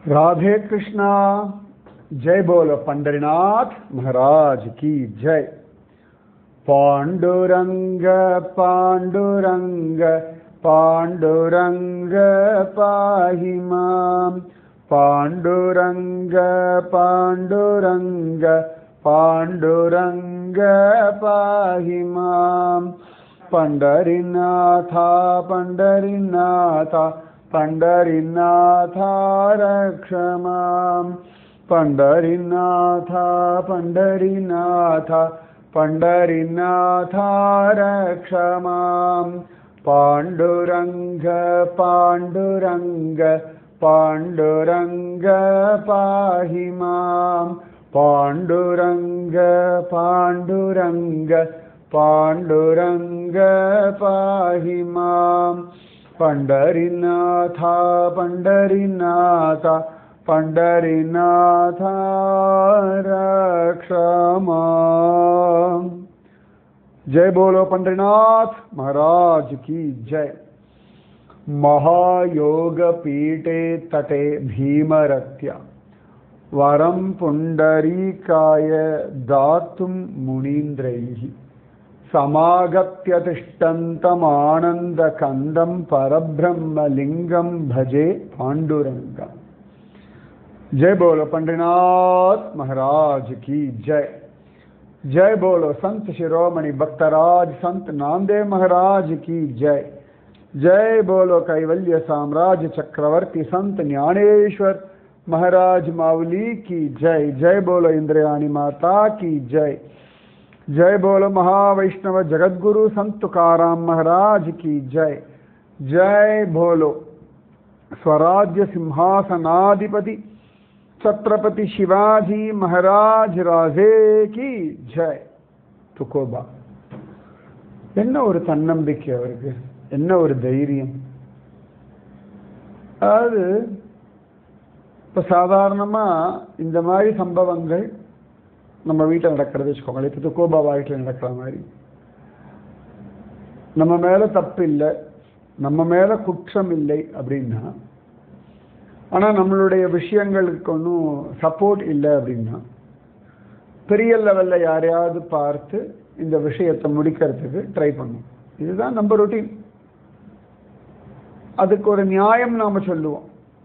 राधे कृष्णा जय बोलो पंडरीनाथ महाराज की जय पांडुरंग पांडुरंग पांडुरंग पाहि मां पांडुरंग पांडुरंग पांडुरंग पाहि मां पंडरीनाथा पंडरीनाथा पंडरीनाथा रक्ष मां पंडरीनाथा पंडरीनाथा पंडरीनाथा रक्ष मां पाण्डुरङ्ग पाण्डुरङ्ग पाण्डुरङ्ग पाहि मां पाण्डुरङ्ग पाण्डुरङ्ग पाण्डुरङ्ग पाहि मां पण्डरीनाथा पण्डरीनाथा पण्डरीनाथा रक्ष माम् जय बोलो पंडरीनाथ महाराज की जय महायोग पीठे तटे भीमरत्या वरं पुण्डरीकाय दातुं मुनीन्द्रैः समागत्य तिष्ठन्तमानन्दकन्दं परब्रह्मलिङ्गं भजे पाण्डुरङ्गम् जय बोलो पंडरीनाथ महाराज की जय जय बोलो संत शिरोमणि भक्तराज संत नामदेव महाराज की जय जय बोलो कैवल्य साम्राज्य चक्रवर्ती संत ज्ञानेश्वर महाराज माउली की जय जय बोलो इंद्रयाणी माता की जय जय बोलो महावैष्णव जगद्गुरु संत तुकाराम महाराज की जय जय बोलो स्वराज्य सिंहासनाधिपति छत्रपति शिवाजी महाराज ராஜே கி ஜெய் துக்கோபா என்ன ஒரு தன்னம்பிக்கை அவருக்கு என்ன ஒரு தைரியம் அதாவது இப்போ சாதாரணமாக இந்த மாதிரி சம்பவங்கள் நம்ம வீட்டில் நடக்கிறது வச்சுக்கோங்களேன் இப்போ துக்கோபா வீட்டில் நடக்கிற மாதிரி நம்ம மேலே தப்பு இல்லை நம்ம மேலே குற்றம் இல்லை அப்படின்னா ஆனால் நம்மளுடைய விஷயங்களுக்கு ஒன்றும் சப்போர்ட் இல்லை அப்படின்னா பெரிய லெவலில் யாரையாவது பார்த்து இந்த விஷயத்தை முடிக்கிறதுக்கு ட்ரை பண்ணும் இதுதான் நம்ம ரொட்டீன் அதுக்கு ஒரு நியாயம் நாம் சொல்லுவோம்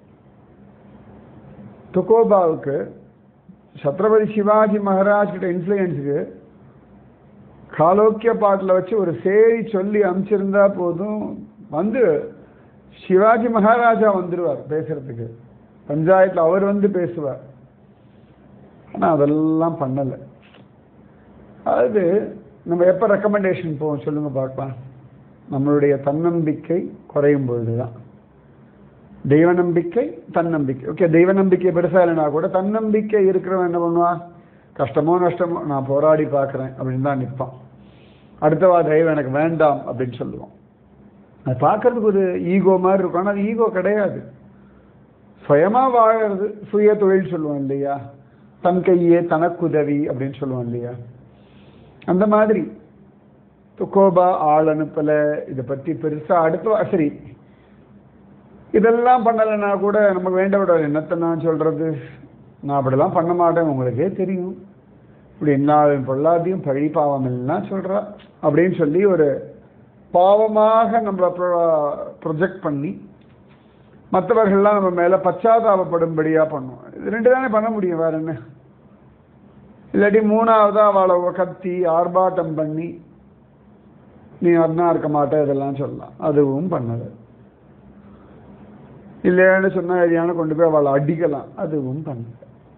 துக்கோபாவுக்கு சத்ரபதி சிவாஜி மகாராஜ் கிட்ட இன்ஃப்ளூயன்ஸுக்கு காலோக்கிய பாட்டில் வச்சு ஒரு சேரி சொல்லி அனுப்பிச்சிருந்தா போதும் வந்து சிவாஜி மகாராஜா வந்துடுவார் பேசுறதுக்கு பஞ்சாயத்தில் அவர் வந்து பேசுவார் ஆனால் அதெல்லாம் பண்ணலை அதாவது நம்ம எப்போ ரெக்கமெண்டேஷன் போவோம் சொல்லுங்க பார்க்கலாம் நம்மளுடைய தன்னம்பிக்கை குறையும் பொழுது தான் தெய்வ நம்பிக்கை தன்னம்பிக்கை ஓகே தெய்வ நம்பிக்கை பெருசாக இல்லைனா கூட தன்னம்பிக்கை இருக்கிறவன் என்ன பண்ணுவான் கஷ்டமோ நஷ்டமோ நான் போராடி பார்க்குறேன் அப்படின்னு தான் நிற்பான் அடுத்தவா தெய்வம் எனக்கு வேண்டாம் அப்படின்னு சொல்லுவான் அது பார்க்கறதுக்கு ஒரு ஈகோ மாதிரி இருக்கும் ஆனால் அது ஈகோ கிடையாது சுயமாக வாழறது சுய தொழில் சொல்லுவோம் இல்லையா தன் கையே தனக்குதவி அப்படின்னு சொல்லுவோம் இல்லையா அந்த மாதிரி துக்கோபா ஆள் அனுப்பலை இதை பற்றி பெருசாக அடுத்த சரி இதெல்லாம் பண்ணலைன்னா கூட நமக்கு வேண்ட விட என்னத்தை நான் சொல்கிறது நான் அப்படிலாம் பண்ண மாட்டேன் உங்களுக்கே தெரியும் இப்படி என்ன பொல்லாதையும் பழி பாவம் எல்லாம் சொல்கிறா அப்படின்னு சொல்லி ஒரு பாவமாக நம்மளை ப்ரொஜெக்ட் பண்ணி மற்றவர்கள்லாம் நம்ம மேலே பச்சாதாபப்படும்படியாக பண்ணுவோம் இது ரெண்டு தானே பண்ண முடியும் வேற என்ன இல்லாட்டி மூணாவதாக அவளை கத்தி ஆர்ப்பாட்டம் பண்ணி நீ அண்ணா இருக்க மாட்டே இதெல்லாம் சொல்லலாம் அதுவும் பண்ணலை இல்லையான்னு சொன்னால் எதையான கொண்டு போய் அவளை அடிக்கலாம் அதுவும் பண்ணல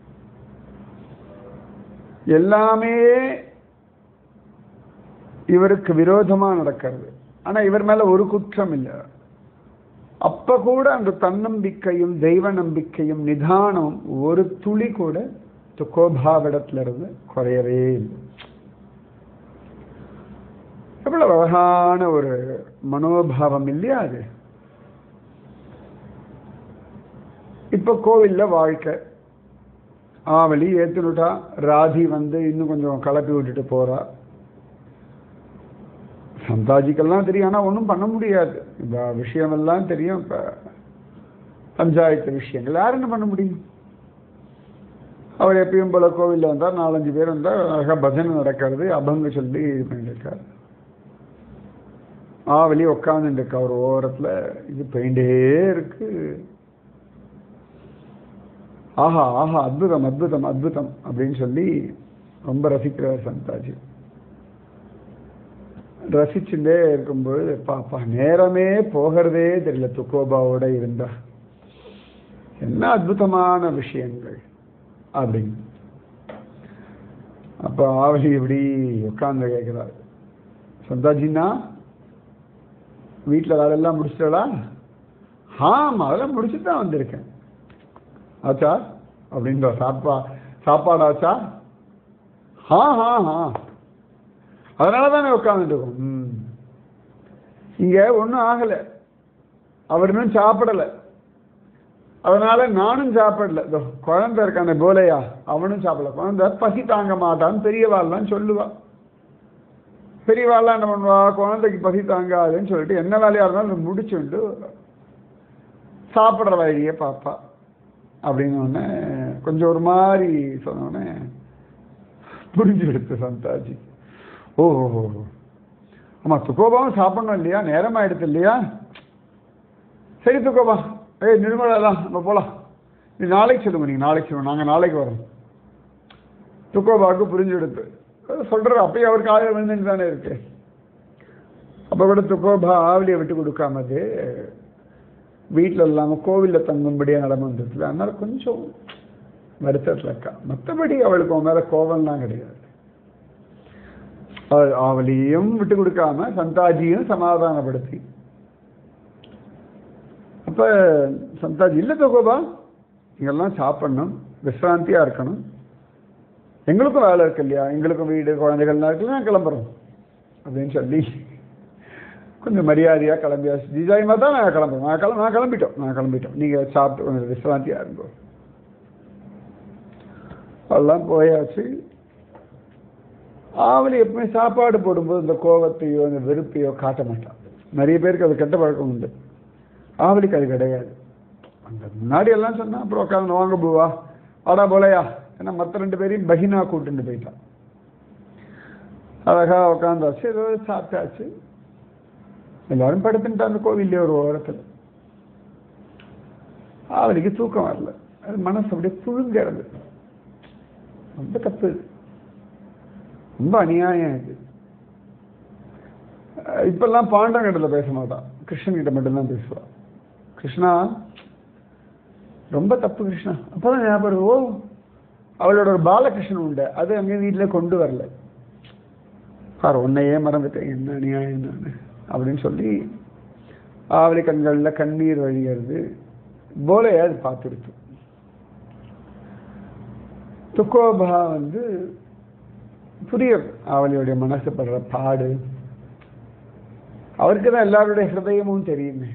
எல்லாமே இவருக்கு விரோதமா நடக்கிறது ஆனா இவர் மேல ஒரு குற்றம் இல்லை அப்ப கூட அந்த தன்னம்பிக்கையும் தெய்வ நம்பிக்கையும் நிதானம் ஒரு துளி கூட துக்கோபாவிடத்துல இருந்து குறையவே இல்லை எவ்வளவு அழகான ஒரு மனோபாவம் இல்லையா அது இப்ப கோவில்ல வாழ்க்கை ஆவலி ஏத்துனுட்டா ராதி வந்து இன்னும் கொஞ்சம் கலப்பி விட்டுட்டு போறா சந்தாஜிக்கெல்லாம் தெரியும் ஆனால் ஒன்றும் பண்ண முடியாது இந்த விஷயமெல்லாம் தெரியும் இப்போ பஞ்சாயத்து விஷயங்கள் யார் என்ன பண்ண முடியும் அவர் எப்பயும் போல கோவிலில் வந்தார் நாலஞ்சு பேர் வந்தார் அழகாக பஜனை நடக்கிறது அபங்க சொல்லி இது பண்ணியிருக்கார் ஆவலி உட்காந்துட்டு இருக்கா ஒரு ஓரத்தில் இது பெயிண்டே இருக்கு ஆஹா ஆஹா அற்புதம் அற்புதம் அற்புதம் அப்படின்னு சொல்லி ரொம்ப ரசிக்கிறார் சந்தாஜி ரசிச்சுட்டே இருக்கும்போது பாப்பா நேரமே போகிறதே தெரியல துக்கோபாவோட இருந்தா என்ன அற்புதமான விஷயங்கள் அப்படின்னு அப்ப ஆவலி இப்படி உட்கார்ந்து கேட்கிறார் சந்தாஜின்னா வீட்டில் வேலையெல்லாம் முடிச்சிட்டா ஆமாம் அதெல்லாம் முடிச்சுட்டு தான் வந்திருக்கேன் ஆச்சா அப்படின்ற சாப்பா சாப்பாடு ஆச்சா ஆ ஆ ஆ அதனால தானே உட்காந்துட்டு இருக்கோம் ம் இங்கே ஒன்றும் ஆகலை அவர் இன்னும் சாப்பிடலை அதனால நானும் சாப்பிடல இதோ குழந்தை இருக்கான போலையா அவனும் சாப்பிடல குழந்தை பசி தாங்க மாட்டான்னு பெரியவாள்லாம் சொல்லுவா பெரியவாள்லாம் என்ன பண்ணுவா குழந்தைக்கு பசி தாங்காதுன்னு சொல்லிட்டு என்ன வேலையா இருந்தாலும் முடிச்சுண்டு சாப்பிட்ற வழியே பார்ப்பா அப்படின்னு உடனே கொஞ்சம் ஒரு மாதிரி சொன்னோடனே புரிஞ்சு எடுத்து சந்தாஜி ஓ ஆமா துக்கோபாவும் சாப்பிடணும் இல்லையா நேரம் ஆயிடுது இல்லையா சரி துக்கோபா ஏய் நிர்மலாம் நம்ம போகலாம் நீ நாளைக்கு சொல்லுங்க நீங்கள் நாளைக்கு சொல்லுங்க நாங்கள் நாளைக்கு வரோம் துக்கோபாவுக்கு புரிஞ்சு எடுத்து சொல்கிறது அப்பயே அவர் காலையில் விழுந்துட்டு தானே இருக்கு அப்போ கூட துக்கோபா ஆவலியை விட்டு கொடுக்காமது வீட்டில் இல்லாமல் கோவிலில் தங்கும்படியாக நடந்து வந்ததுல அதனால கொஞ்சம் வருத்தத்தில் இருக்கா மற்றபடி அவளுக்கு அவன் மேலே கோபம்லாம் கிடையாது அவ- அவளையும் விட்டு கொடுக்காம சந்தாஜியும் சமாதானப்படுத்தி அப்ப சந்தாஜி இல்லை தகோபா நீங்கெல்லாம் சாப்பிடணும் விசிராந்தியா இருக்கணும் எங்களுக்கும் வேலை இருக்கு இல்லையா எங்களுக்கும் வீடு குழந்தைகள்லாம் இருக்குல்ல நான் கிளம்புறோம் அப்படின்னு சொல்லி கொஞ்சம் மரியாதையாக கிளம்பியாச்சு ஜிஜாயிமா தான் நான் கிளம்புறோம் நான் கிளம்ப நான் கிளம்பிட்டோம் நான் கிளம்பிட்டோம் நீங்கள் சாப்பிட்டு கொஞ்சம் விசிராந்தியா இருங்கோ அதெல்லாம் போயாச்சு ஆவலி எப்பவுமே சாப்பாடு போடும்போது இந்த கோவத்தையோ இந்த வெறுப்பையோ காட்ட மாட்டான் நிறைய பேருக்கு அது கெட்ட பழக்கம் உண்டு ஆவலிக்கு அது கிடையாது அந்த முன்னாடி எல்லாம் சொன்னா அப்புறம் உட்காந்து வாங்க பூவா வாடா போலையா ஏன்னா மற்ற ரெண்டு பேரையும் பஹினா கூட்டுட்டு போயிட்டான் அழகா உட்காந்தாச்சு ஏதோ சாப்பிட்டாச்சு எல்லாரும் படுத்துட்டாங்க கோவில்லே ஒரு ஓரத்தில் ஆவலிக்கு தூக்கம் வரல அது மனசு அப்படியே புழுங்கிறது ரொம்ப தப்பு இது ரொம்ப அநியாயம் இது அஹ் இப்பெல்லாம் பாண்டங்கிட்ட பேச மாட்டான் கிருஷ்ணன் கிட்ட மட்டும்தான் பேசுவா கிருஷ்ணா ரொம்ப தப்பு கிருஷ்ணா அப்பதான் ஞாபகம் வருது, ஓ அவளோட ஒரு பாலகிருஷ்ணன் உண்டு அது அங்கே வீட்டில் கொண்டு வரல சார் உன்னையே மறந்துட்டேன் என்ன அநியாயம் நான் அப்படின்னு சொல்லி ஆவலி கண்களில் கண்ணீர் வழிகிறது போலையே அது பார்த்துடுத்து துக்கோபா வந்து புரியும் அவளுடைய மனசு படுற பாடு அவருக்கு தான் எல்லாருடைய ஹிருதயமும் தெரியுமே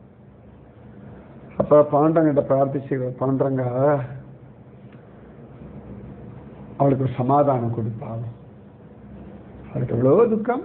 அப்ப பாண்டங்கிட்ட பிரார்த்திச்சு பாண்டங்க அவளுக்கு ஒரு சமாதானம் கொடுப்பாங்க அவளுக்கு எவ்வளோ துக்கம்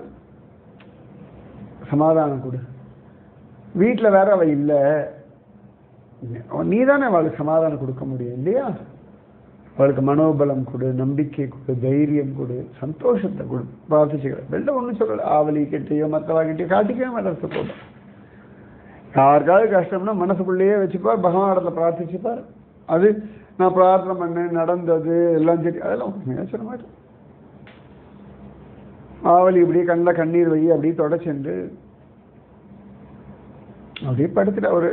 சமாதானம் கொடு வீட்டில் வேற அவ இல்லை நீ தானே அவளுக்கு சமாதானம் கொடுக்க முடியும் இல்லையா அவளுக்கு மனோபலம் கொடு நம்பிக்கை கொடு தைரியம் கொடு சந்தோஷத்தை கொடு பிரார்த்திச்சுக்கிறேன் வெளில ஒன்றும் சொல்லலை ஆவலி கிட்டேயோ மற்றவா கிட்டேயோ காட்டிக்கவே மாட்டேன் போதும் யாருக்காவது கஷ்டம்னா மனசுக்குள்ளேயே வச்சுப்பார் பகவானிடத்துல பிரார்த்திச்சுப்பார் அது நான் பிரார்த்தனை பண்ணேன் நடந்தது எல்லாம் சரி அதெல்லாம் உண்மையாக சொல்ல மாட்டேன் ஆவலி இப்படியே கண்ணில் கண்ணீர் வை அப்படியே தொடச்சென்று அப்படியே படுத்துட்டா ஒரு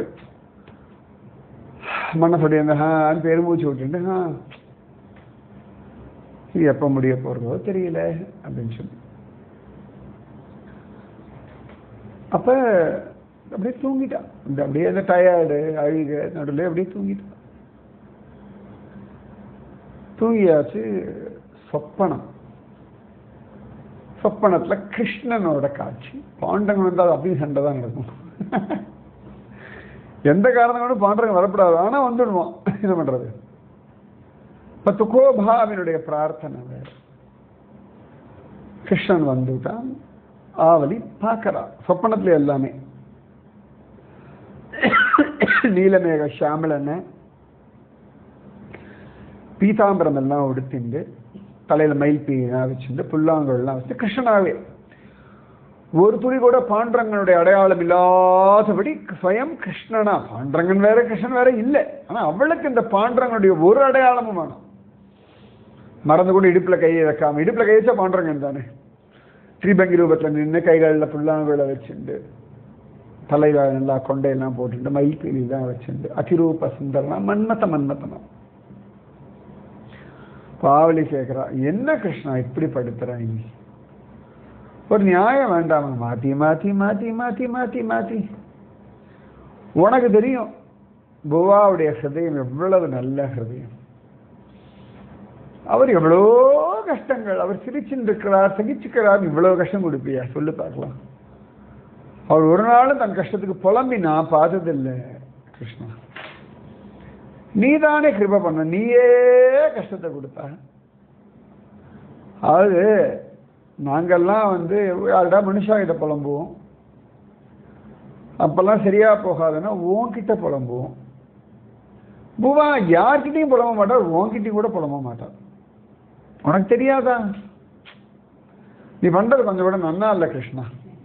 மனசுடைய அந்த ஹான்னு பெருமூச்சு விட்டுட்டு ஹா இது எப்போ முடிய போகிறதோ தெரியல அப்படின்னு சொல்லி அப்ப அப்படியே தூங்கிட்டான் இந்த அப்படியே அந்த டயர்டு அழுக நடுவில் அப்படியே தூங்கிட்டான் தூங்கியாச்சு சொப்பனம் சொப்பனத்துல கிருஷ்ணனோட காட்சி பாண்டங்க வந்தால் அப்படியும் சண்டை தான் நடக்கும் எந்த காரணம் கூட பாண்டவங்க வரப்படாது ஆனா வந்துடுவான் என்ன பண்றது இப்ப துக்கோபாவினுடைய பிரார்த்தனை வேற கிருஷ்ணன் வந்துட்டான் ஆவலி பார்க்கறா சொப்பனத்துல எல்லாமே நீலமேக ஷாமலன்னு பீதாம்பரம் எல்லாம் உடுத்திண்டு தலையில மயில் பீலாம் வச்சுட்டு புல்லாங்கல்லாம் வச்சு கிருஷ்ணனாவே ஒரு துளி கூட பாண்டரங்கனுடைய அடையாளம் இல்லாதபடி ஸ்வயம் கிருஷ்ணனா பாண்டரங்கன் வேற கிருஷ்ணன் வேற இல்லை ஆனா அவளுக்கு இந்த பாண்டரங்கனுடைய ஒரு அடையாளமும் வேணும் மறந்து கூட இடுப்புல கையை வைக்காம இடுப்புல கை வச்சா பாண்டரங்கன் தானே ஸ்ரீபங்கி ரூபத்துல நின்று கைகளில் புல்லாங்குழ வச்சுண்டு தலையில நல்லா கொண்டையெல்லாம் போட்டுட்டு மயில் பீலிலாம் வச்சுண்டு அதிரூப சுந்தரனா மன்மத மன்மதனா பாவலி கேட்கிறா என்ன கிருஷ்ணா இப்படி படுத்துறாங்க ஒரு நியாயம் வேண்டாமா மாத்தி மாத்தி மாத்தி மாத்தி மாத்தி மாத்தி உனக்கு தெரியும் புவாவுடைய ஹிருதயம் எவ்வளவு நல்ல ஹிருதயம் அவர் எவ்வளோ கஷ்டங்கள் அவர் சிரிச்சுட்டு இருக்கிறார் சகிச்சுக்கிறார் இவ்வளவு கஷ்டம் கொடுப்பியா சொல்லு பார்க்கலாம் அவர் ஒரு நாளும் தன் கஷ்டத்துக்கு புலம்பி நான் பார்த்ததில்லை கிருஷ்ணா நீதானே கிருப பண்ண நீயே கஷ்டத்தை கொடுத்தா அதாவது நாங்கெல்லாம் வந்து யாருடா மனுஷா கிட்ட புலம்புவோம் அப்பெல்லாம் சரியா போகாதுன்னா உன்கிட்ட புலம்புவோம் பூவா யார்கிட்டயும் புலம்ப மாட்டார் உன்கிட்டயும் கூட புலம்ப மாட்டார் உனக்கு தெரியாதா நீ பண்றது கொஞ்சம் கூட நன்னா இல்லை கிருஷ்ணா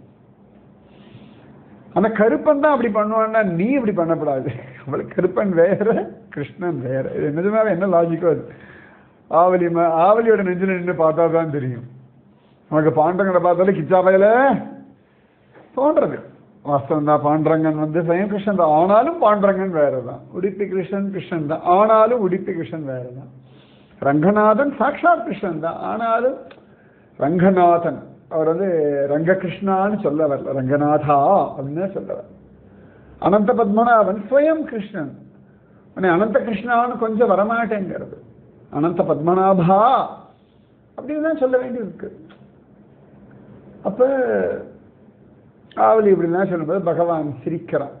அந்த கருப்பன் தான் அப்படி பண்ணுவான்னா நீ இப்படி பண்ணக்கூடாது அவளுக்கு கருப்பன் வேற கிருஷ்ணன் வேற இது நிஜமாவே என்ன லாஜிக்கோ அது ஆவலி ம- ஆவலியோட நெஞ்சில் நின்று பார்த்தா தான் தெரியும் நமக்கு பாண்டங்களை பார்த்தாலே கிச்சா பயல தோன்றது வாஸ்தவம் தான் பாண்டரங்கன் வந்து சயம் கிருஷ்ணன் தான் ஆனாலும் பாண்டரங்கன் வேற தான் உடுப்பி கிருஷ்ணன் கிருஷ்ணன் தான் ஆனாலும் உடுப்பி கிருஷ்ணன் வேற தான் ரங்கநாதன் சாக்ஷாத் கிருஷ்ணன் தான் ஆனாலும் ரங்கநாதன் அவர் வந்து ரங்ககிருஷ்ணான்னு சொல்ல வரல ரங்கநாதா அப்படின்னு சொல்ல வரல அனந்த பத்மநாபன் ஸ்வயம் கிருஷ்ணன் உடனே அனந்த கிருஷ்ணான்னு கொஞ்சம் வரமாட்டேங்கிறது அனந்த பத்மநாபா அப்படின்னு தான் சொல்ல வேண்டியிருக்கு அப்ப ஆவலி இப்படிலாம் சொல்லும்போது பகவான் சிரிக்கிறான்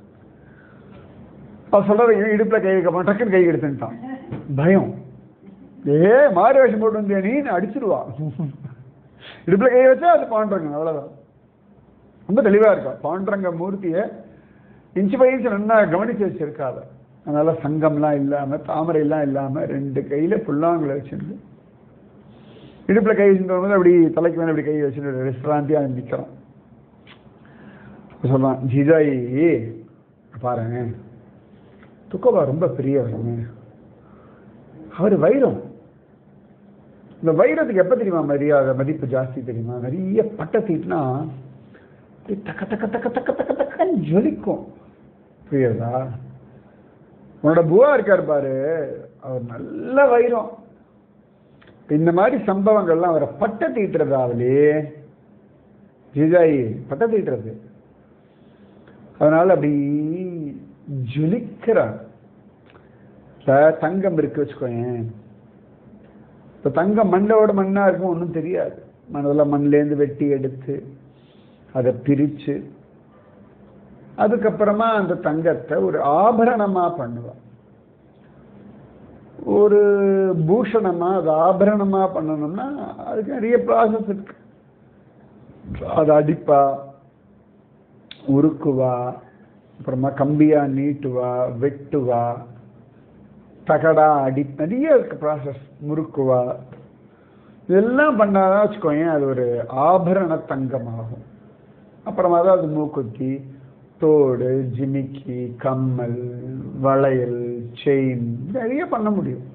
அவன் சொல்றது இவன் இடுப்புல கை வைக்க மாட்டான் டக்குன்னு கை எடுத்துட்டான் பயம் ஏ மாறு வேஷம் போட்டு வந்தியா நீ அடிச்சிருவா இடுப்புல கை வச்சா அது பாண்டரங்க அவ்வளவுதான் ரொம்ப தெளிவா இருக்கா பாண்டரங்க மூர்த்தியை இன்ச்சு பை இன்ச்சு நல்லா கவனிச்சு வச்சிருக்காத அதனால சங்கம்லாம் இல்லாம தாமரைலாம் இல்லாம ரெண்டு கையில புல்லாங்குழ வச்சிருந்து இடுப்புல கை வச்சுட்டு வரும்போது அப்படி தலைக்கு மேல இப்படி கை வச்சுட்டு விசிராந்தியா நிக்கிறான் சொல்றான் ஜிஜாயி பாருங்க துக்கோபா ரொம்ப பெரியவருங்க அவர் வைரம் இந்த வைரத்துக்கு எப்ப தெரியுமா மரியாதை மதிப்பு ஜாஸ்தி தெரியுமா நிறைய பட்டை தீட்டினா அப்படியே தக்க தக்க தக்க தக்க தக்க தக்கன்னு ஜொலிக்கும் புரியுதா உன்னோட புவா இருக்கார் பாரு அவர் நல்ல வைரம் இந்த மாதிரி சம்பவங்கள்லாம் அவரை பட்டை தீட்டுறது அவளே ஜிஜாயி பட்டை தீட்டுறது அதனால அப்படி ஜொலிக்கிறார் இப்ப தங்கம் இருக்கு வச்சுக்கோயேன் இப்ப தங்கம் மண்ணோட மண்ணா இருக்கும் ஒன்றும் தெரியாது மண்ணெல்லாம் மண்ணிலேருந்து வெட்டி எடுத்து அதை பிரிச்சு அதுக்கப்புறமா அந்த தங்கத்தை ஒரு ஆபரணமா பண்ணுவா ஒரு பூஷணமா அது ஆபரணமா பண்ணணும்னா அதுக்கு நிறைய ப்ராசஸ் இருக்கு அதை அடிப்பா உருக்குவா அப்புறமா கம்பியா நீட்டுவா வெட்டுவா தகடா அடி நிறைய இருக்கு ப்ராசஸ் முறுக்குவா இதெல்லாம் பண்ணாதான் வச்சுக்கோங்க அது ஒரு ஆபரண தங்கமாகும் அப்புறமா தான் அது மூக்குத்தி தோடு ஜிமிக்கி கம்மல் வளையல் செயின் நிறைய பண்ண முடியும்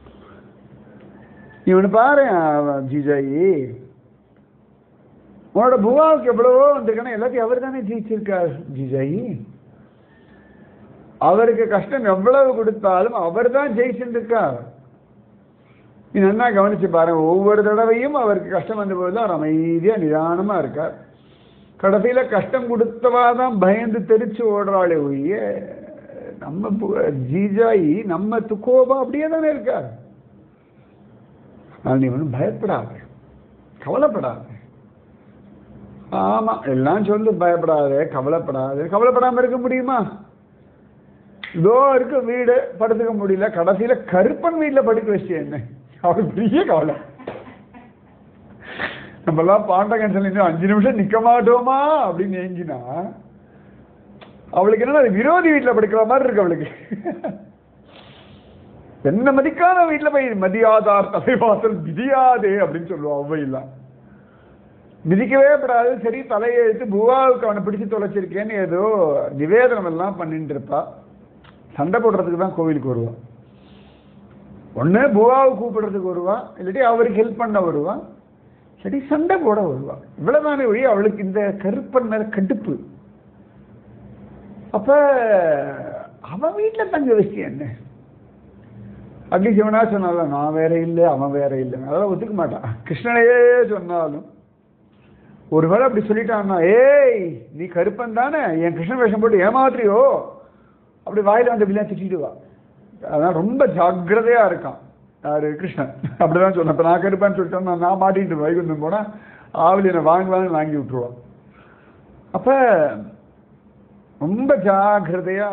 இவனு பாரு அவன் ஜிஜாயி உன்னோட புவாவுக்கு எவ்வளவோ வந்திருக்கான எல்லாத்தையும் அவர் தானே ஜெயிச்சிருக்கார் ஜிஜாயி அவருக்கு கஷ்டம் எவ்வளவு கொடுத்தாலும் அவர் தான் ஜெயிச்சிருக்கார் நீ நல்லா கவனிச்சு பாருங்க ஒவ்வொரு தடவையும் அவருக்கு கஷ்டம் வந்த போது அவர் அமைதியா நிதானமா இருக்கார் கடைசியில கஷ்டம் கொடுத்தவா தான் பயந்து தெரிச்சு ஓடுறாளே ஒழிய நம்ம பு- ஜீஜாயி நம்ம துக்கோபா அப்படியே தானே இருக்கார் அதனால நீ ஒன்றும் பயப்படாத கவலைப்படாத ஆமா எல்லாம் சொல்லு பயப்படாத கவலைப்படாத கவலைப்படாம இருக்க முடியுமா இதோ இருக்கு வீடு படுத்துக்க முடியல கடைசியில கருப்பன் வீட்டுல படுக்க வச்சு என்ன அவர் பெரிய கவலை நம்ம எல்லாம் பாண்டகன் சொல்லி இன்னும் அஞ்சு நிமிஷம் நிக்க மாட்டோமா அப்படின்னு ஏங்கினா அவளுக்கு என்னன்னா அது விரோதி வீட்டுல படிக்கிற மாதிரி இருக்கு அவளுக்கு என்ன மதிக்காத வீட்டுல போய் மதியாதார் தலைவாசல் விதியாதே அப்படின்னு சொல்லுவா அவ்வையெல்லாம் மிதிக்கவே படாது சரி தலையை எடுத்து பூவாவுக்கு அவனை பிடிச்சு தொலைச்சிருக்கேன்னு ஏதோ நிவேதனம் எல்லாம் பண்ணிட்டு இருப்பா சண்டை போடுறதுக்கு தான் கோவிலுக்கு வருவா ஒண்ணு பூவாவை கூப்பிடுறதுக்கு வருவா இல்லாட்டி அவருக்கு ஹெல்ப் பண்ண வருவா சரி சண்டை போட வருவா இவ்வளவுதானே ஒழி அவளுக்கு இந்த கருப்பன் மேல கடுப்பு அப்ப அவன் வீட்டுல தங்க விஷயம் என்ன அக்னி சிவனா சொன்னாலும் நான் வேற இல்லை அவன் வேற இல்லை அதெல்லாம் ஒத்துக்க மாட்டான் கிருஷ்ணனையே சொன்னாலும் ஒருவேளை அப்படி சொல்லிட்டான்னா ஏய் நீ கருப்பன் தானே என் கிருஷ்ண வேஷம் போட்டு ஏமாத்திரியோ அப்படி வாயில வந்து வில்லா திட்டிடுவா அதான் ரொம்ப ஜாக்கிரதையா இருக்கான் யாரு கிருஷ்ணன் அப்படிதான் சொன்னேன் இப்ப நான் கருப்பேன்னு சொல்லிட்டேன் நான் மாட்டிட்டு வைகுண்டம் போனா ஆவலி என்னை வாங்க வாங்க வாங்கி விட்டுருவான் அப்ப ரொம்ப ஜாக்கிரதையா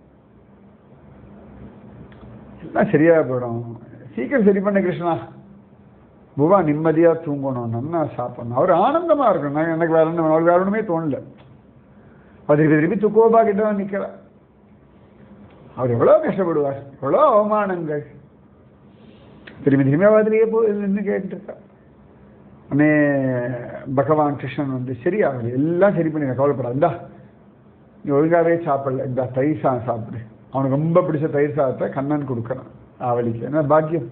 எல்லாம் சரியா போயிடும் சீக்கிரம் சரி பண்ண கிருஷ்ணா புவா நிம்மதியா தூங்கணும் நல்லா சாப்பிடணும் அவர் ஆனந்தமா இருக்கணும் நான் எனக்கு வேற ஒன்றும் அவருக்கு வேற ஒண்ணுமே தோணல அவர் திருப்பி திருப்பி துக்கோபா கிட்ட தான் நிக்கிறா அவர் எவ்வளவு கஷ்டப்படுவார் எவ்வளோ அவமானங்கள் திரும்பி திரும்பி அவதிலேயே போய் நின்று கேட்டுட்டு இருக்கா உடனே பகவான் கிருஷ்ணன் வந்து சரி அவர் எல்லாம் சரி பண்ணி கவலைப்படாது இந்தா நீ ஒழுங்காவே சாப்பிடல இந்த தயிர் சாதம் சாப்பிடு அவனுக்கு ரொம்ப பிடிச்ச தயிர் சாதத்தை கண்ணன் கொடுக்கறான் ஆவலிக்கு என்ன பாக்கியம்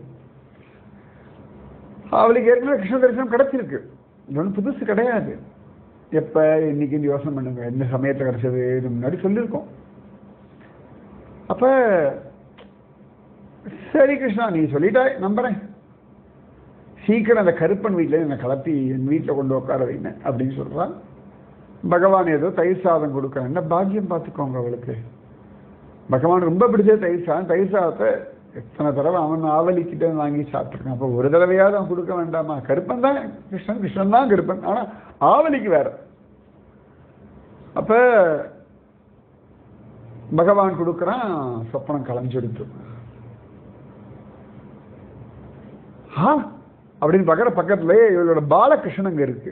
அவளுக்கு ஏற்கனவே கிருஷ்ண தரிசனம் கிடைச்சிருக்கு இது ஒன்றும் புதுசு கிடையாது எப்ப இன்னைக்கு இந்த யோசனை பண்ணுங்க எந்த சமயத்துல கிடைச்சது இது முன்னாடி சொல்லியிருக்கோம் அப்ப சரி கிருஷ்ணா நீ சொல்லிட்டாய் நம்புறேன் சீக்கிரம் அந்த கருப்பன் வீட்டில் என்னை கலப்பி என் வீட்டில் கொண்டு உட்கார வைங்க அப்படின்னு சொல்றான் பகவான் ஏதோ தயிர் சாதம் கொடுக்குறேன் என்ன பாக்கியம் பார்த்துக்கோங்க அவளுக்கு பகவான் ரொம்ப பிடிச்ச தயிர் சாதம் தயிர் சாதத்தை எத்தனை தடவை அவன் ஆவலிக்கிட்ட வாங்கி சாப்பிட்ருக்கான் அப்போ ஒரு தடவையாவது அவன் கொடுக்க வேண்டாமா கருப்பன் தான் கிருஷ்ணன் கிருஷ்ணன் தான் கருப்பன் ஆனா ஆவலிக்கு வேற அப்ப பகவான் கொடுக்குறான் சொப்பனம் கலைஞ்செடுத்து ஆ அப்படின்னு பார்க்குற பக்கத்துலயே இவளோட பாலகிருஷ்ணன் அங்க இருக்கு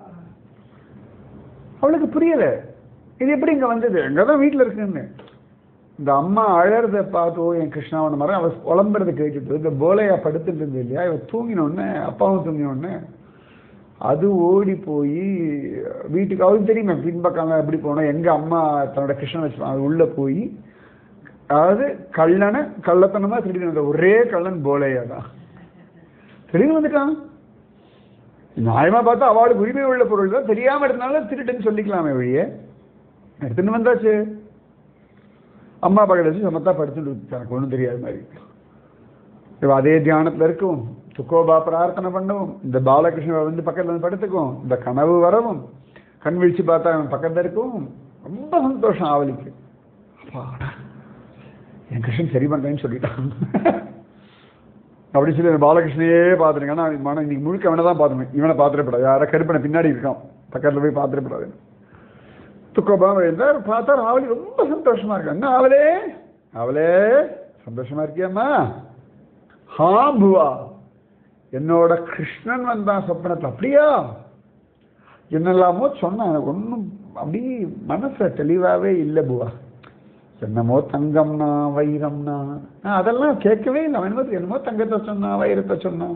அவளுக்கு புரியல இது எப்படி இங்க வந்தது அங்கதான் வீட்டுல இருக்குன்னு இந்த அம்மா அழறத பார்த்து ஓ என் கிருஷ்ணாவன மாதிரி அவ புலம்புறத கேட்டுட்டு இந்த போலையா படுத்துட்டு இருந்தது இல்லையா இவ தூங்கின உடனே அப்பாவும் தூங்கின உடனே அது ஓடி போய் வீட்டுக்கு அவருக்கு தெரியுமே பின்பக்கம் எப்படி போனோம் எங்க அம்மா தன்னோட கிருஷ்ணன் வச்சுப்பாங்க அது உள்ள போய் அதாவது கள்ளனை கள்ளத்தனமா திருடி வந்த ஒரே கள்ளன் போலையா தான் திருடி வந்துட்டான் நியாயமா பார்த்தா அவளுக்கு உரிமை உள்ள பொருள் தான் தெரியாம இருந்தாலும் திருட்டுன்னு சொல்லிக்கலாமே வழியே எடுத்துன்னு வந்தாச்சு அம்மா பக்கத்துல வச்சு சமத்தா படுத்துட்டு எனக்கு ஒன்றும் தெரியாத மாதிரி இவ அதே தியானத்துல இருக்கும் சுக்கோபா பிரார்த்தனை பண்ணவும் இந்த பாலகிருஷ்ணன் வந்து பக்கத்துல வந்து படுத்துக்கும் இந்த கனவு வரவும் கண் விழிச்சு பார்த்தா அவன் பக்கத்துல இருக்கவும் ரொம்ப சந்தோஷம் ஆவலிக்கு அப்பாடா என் கிருஷ்ணன் சரி பண்றேன்னு சொல்லிட்டான் அப்படி சொல்லி அந்த பாலகிருஷ்ணனையே பார்த்துருங்க ஆனா மனம் இன்னைக்கு முழுக்க அவனை தான் பார்த்துருங்க இவனை பார்த்துடப்படாது யாரா கருப்பனை பின்னாடி இருக்கான் பக்கத்துல போய் பார்த்துடப்படாது துக்கோபாம இருந்தார் பார்த்தா ஆவலி ரொம்ப சந்தோஷமா இருக்கு என்ன ஆவலே அவளே சந்தோஷமா இருக்கியம்மா ஹா புவா என்னோட கிருஷ்ணன் வந்தான் சொப்பனத்தில் அப்படியா என்னெல்லாமோ சொன்னான் எனக்கு ஒன்றும் அப்படி மனசுல தெளிவாவே இல்லை புவா என்னமோ தங்கம்னா வைரம்னா நான் அதெல்லாம் கேட்கவே இல்லை அவன் என்னமோ என்னமோ தங்கத்தை சொன்னான் வைரத்தை சொன்னான்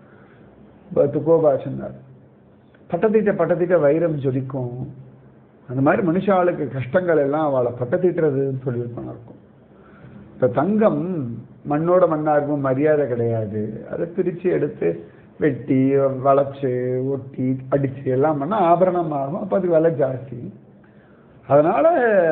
துக்கோபா சொன்னார் பட்டத்திட்ட பட்டத்திட்ட வைரம் ஜொலிக்கும் அந்த மாதிரி மனுஷாளுக்கு கஷ்டங்கள் எல்லாம் அவளை பட்டத்திட்டுறதுன்னு சொல்லியிருப்பாங்க இருக்கும் இப்போ தங்கம் மண்ணோட மண்ணா இருக்கும் மரியாதை கிடையாது அதை பிரித்து எடுத்து வெட்டி வளைச்சு ஒட்டி அடிச்சு எல்லாம் பண்ணால் ஆபரணம் ஆகும் அப்போ அதுக்கு விலை ஜாஸ்தி அதனால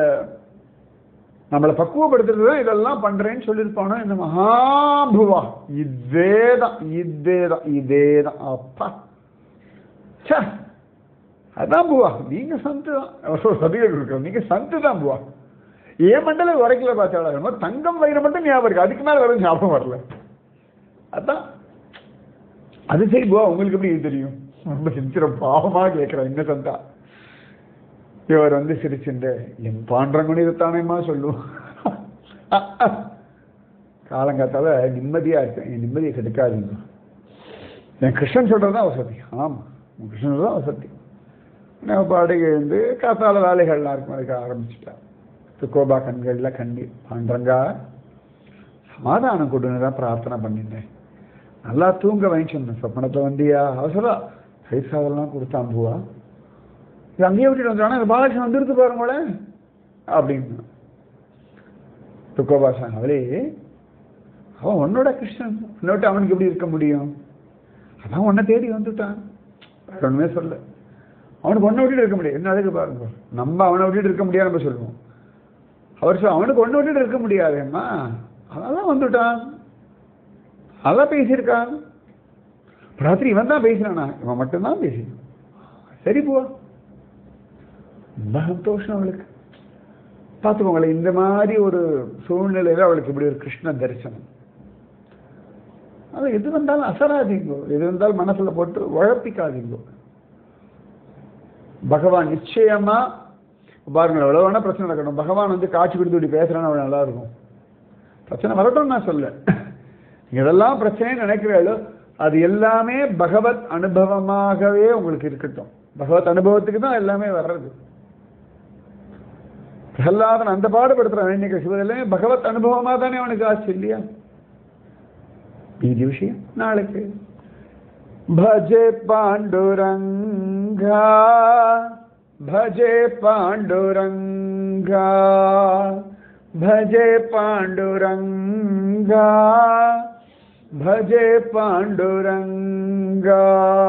நம்மளை பக்குவப்படுத்துறது தான் இதெல்லாம் பண்றேன்னு சொல்லியிருப்பானோ இந்த மகாபுவா இதே தான் இதே தான் இதே தான் அப்பா ச்சே அதான் புவா நீங்க சந்து தான் சதிகள் இருக்கிறோம் நீங்க சந்து தான் புவா ஏன் மண்டல உரைக்கல பார்த்தாலும் தங்கம் வயிறு மட்டும் ஞாபகம் இருக்கு அதுக்கு மேல வரும் ஞாபகம் வரல அதான் அது சரி புவா உங்களுக்கு எப்படி இது தெரியும் ரொம்ப சிரிச்சிட பாவமா கேட்கிறேன் என்ன சந்தா இவர் வந்து சிரிச்சுண்டு என் பாண்டரங்குனி இதைத்தானேம்மா சொல்லுவோம் காலங்காத்தால நிம்மதியா இருக்கேன் என் நிம்மதியை கெடுக்காதீங்க என் கிருஷ்ணன் சொல்றதுதான் வசதி ஆமா உன் கிருஷ்ணன் தான் வசதி நான் பாட்டுக்கு எழுந்து காத்தால வேலைகள்லாம் இருக்கும் அதுக்கு ஆரம்பிச்சுட்டேன் துக்கோபா கண்களில் கண்ணீர் பாண்டரங்கா சமாதானம் கொடுன்னு தான் பிரார்த்தனை பண்ணிட்டேன் நல்லா தூங்க வாங்கிச்சிருந்தேன் சொப்பனத்தில் வந்தியா அவசரம் கைசாவெல்லாம் கொடுத்தான் பூவா இது அங்கேயே விட்டுட்டு வந்துடுவானா இந்த பாலகிருஷ்ணன் வந்துருது பாருங்களேன் அப்படின்னு துக்கோபாசன் அவளே அவன் உன்னோட கிருஷ்ணன் உன்னோட்டு அவனுக்கு எப்படி இருக்க முடியும் அதான் உன்னை தேடி வந்துட்டான் வேற ஒண்ணுமே சொல்ல அவனுக்கு ஒன்றை விட்டுட்டு இருக்க முடியாது என்ன அதுக்கு பாருங்க நம்ம அவனை விட்டுட்டு இருக்க முடியாது நம்ம சொல்லுவோம் அவர் சொல்ல அவனுக்கு ஒன்றை விட்டுட்டு இருக்க முடியாதுன்னா அதெல்லாம் வந்துட்டான் அதான் பேசியிருக்கான் ராத்திரி இவன் தான் பேசினானா இவன் மட்டும்தான் பேசினான் சரி போ ரொம்ப சந்தோஷம் அவளுக்கு பார்த்துக்கோங்களேன் இந்த மாதிரி ஒரு சூழ்நிலையில அவளுக்கு இப்படி ஒரு கிருஷ்ண தரிசனம் அது எது வந்தாலும் அசராதீங்கோ எது வந்தாலும் மனசுல போட்டு உழப்பிக்காதீங்கோ பகவான் நிச்சயமா பாருங்க எவ்வளவு வேணா பிரச்சனை நடக்கணும் பகவான் வந்து காட்சி கொடுத்து இப்படி பேசுறான்னு அவள் நல்லா இருக்கும் பிரச்சனை வரட்டும் நான் சொல்ல இதெல்லாம் பிரச்சனை நினைக்கிறீங்களோ அது எல்லாமே பகவத் அனுபவமாகவே உங்களுக்கு இருக்கட்டும் பகவத் அனுபவத்துக்கு தான் எல்லாமே வர்றது பிரகலாதன் அந்த பாடுபடுத்துற வேண்டிய சிவன் எல்லாமே பகவத் அனுபவமா தானே அவனுக்கு ஆச்சு இல்லையா மீதி விஷயம் நாளைக்கு भजे पाण्डुरङ्गा भजे पाण्डुरङ्गा भजे पाण्डुरङ्गा भजे पाण्डुरङ्गा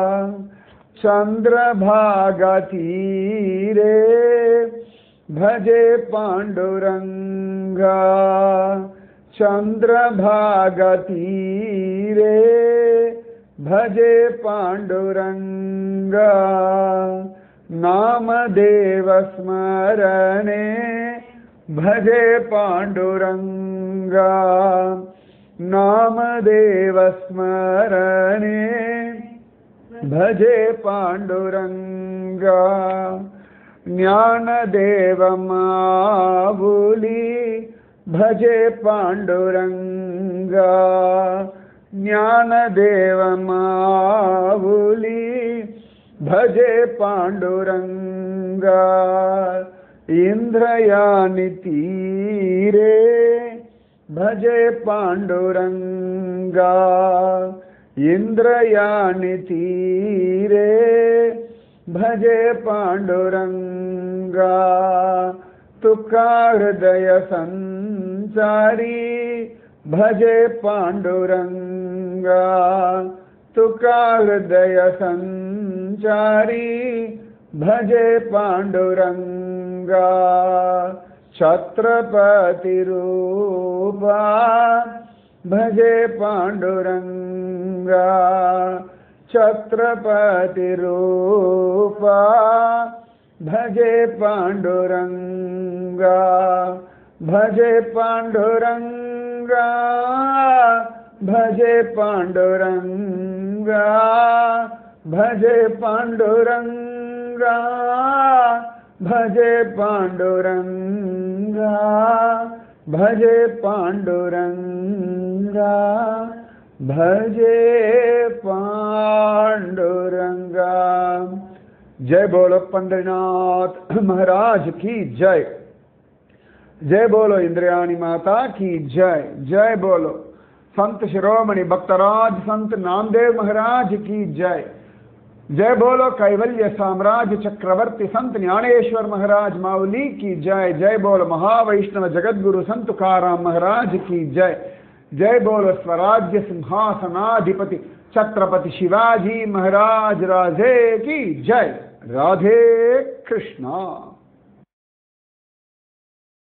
चन्द्रभागतीरे भजे पाण्डुरङ्गा चन्द्रभागतीरे भजे पाण्डुरङ्गा नामदेवस्मरणे भजे पाण्डुरङ्गा नामदेवस्मरणे भजे पाण्डुरङ्गा ज्ञानदेवमावुली भजे पाण्डुरङ्गा ज्ञानदेवमावुली भजे पाण्डुरङ्गा इन्द्रयानि तीरे भजे पाण्डुरङ्गा इन्द्रयानि तीरे भजे पाण्डुरङ्गा तुका हृदय सञ्चारी भजे पाण्डुरङ्गा तुका हृदय सञ्चारी भजे पाण्डुरङ्गा छत्रपतिरूपा भजे पाण्डुरङ्गा छत्रपतिरूपा भजे पाण्डुरङ्गा भजे पाण्डुरङ्गा भजे पाण्डुरङ्गा भजे पाण्डुरङ्गा भजे पाण्डुरङ्गा भजे पाण्डुरङ्गा भजे पाण्डुरङ्गा जय बोलो पंडरीनाथ महाराज की जय जय बोलो इंद्रयाणी माता की जय जय बोलो संत शिरोमणि भक्तराज संत नामदेव महाराज की जय जय बोलो कैवल्य साम्राज्य चक्रवर्ती संत ज्ञानेश्वर महाराज माउली की जय जय बोलो महावैष्णव जगद्गुरु संत तुकाराम महाराज की जय जय बोलो स्वराज्य सिंहासनाधिपति छत्रपति शिवाजी महाराज राधे की जय राधे कृष्णा